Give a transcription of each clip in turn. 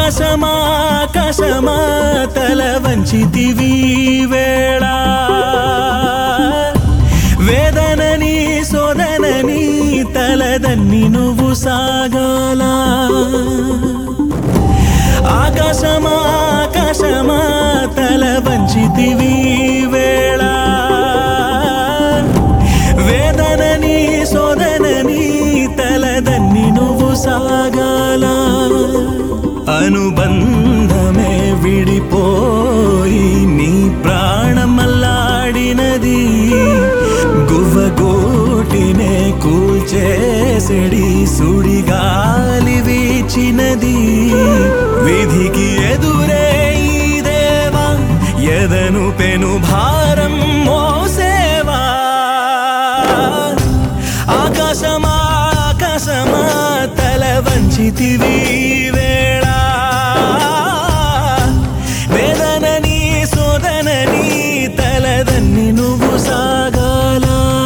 ఆకాశమా ఆకాశమా తల వంచితివి వేళ వేదనని సోదనని తలదన్ని నువ్వు సాగాల ఆకాశమా ఆకాశమా తల వంచితివి వేళ వేదనని సోదనని తలదన్ని నువ్వు సాగాల అనుబంధమే విడిపోయి నీ ప్రాణమల్లాడినది గువ్వగోటినే కూల్చేసడి సుడిగాలి వీచినది విధికి ఎదురే ఈ దేవా ఎదను పెను భారం మోసేవా ఆకాశమా ఆకాశమా తల వంచితివి వేళ వేదనని సోదనని తలదన్ని నువ్వు సాగాల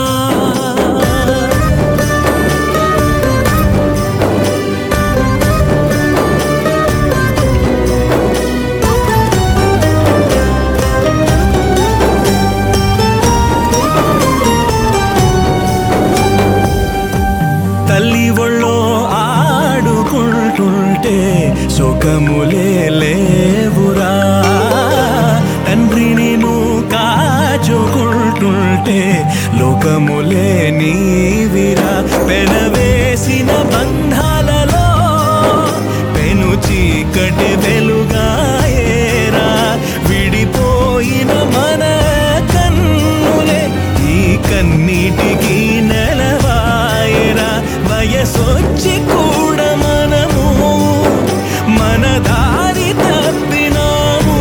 తల్లి ఒళ్ళో ఆడుకుంటుంటే సుఖములే లేవురా తండ్రిని నువ్వు కాచుకుంటుంటే లోకములే నీవిరా పెనవేసిన బంధాలలో పెను చీకటి వెలుగాయేరా విడిపోయిన మన కన్నులే ఈ కన్నీటికి నెలవాయరా వయసొచ్చి కూడా మనము మన దారి తప్పినాము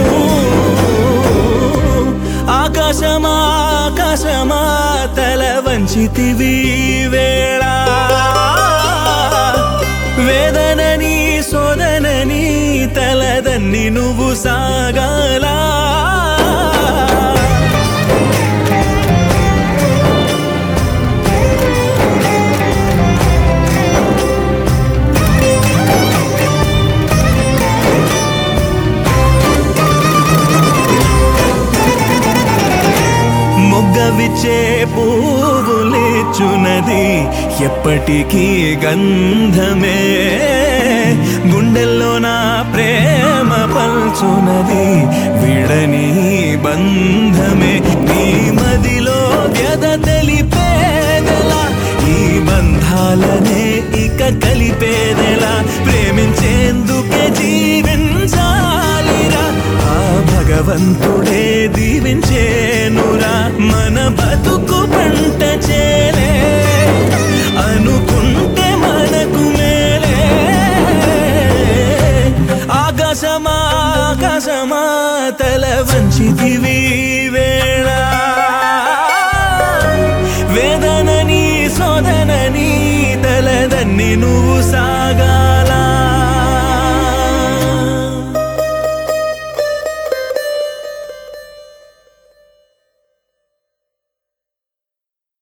ఆకాశమా ఆకాశమా తల వంచితివి వేళ వేదనని సోదనని తలదన్ని నువ్వు సాగాలా మొగ్గ విచ్చే పువ్వులిచ్చునది ఎప్పటికీ గంధమే గుండెల్లో నా ప్రేమ పల్చునది విడని బంధమే నీ మదిలో వ్యధ తెలిపేదెలా ఈ బంధాలనే ఇక కలిపేదెలా ప్రేమించేందుకే జీవించాలిరా ఆ భగవంతుడే దీవించేనురా మన బతుకు పంట చేలే అనుకుంటే మనకు మేలే ఆకాశమా ఆకాశమా తల వంచితివి వేళ వేదనని సోదనని తలదన్ని నువ్వు సా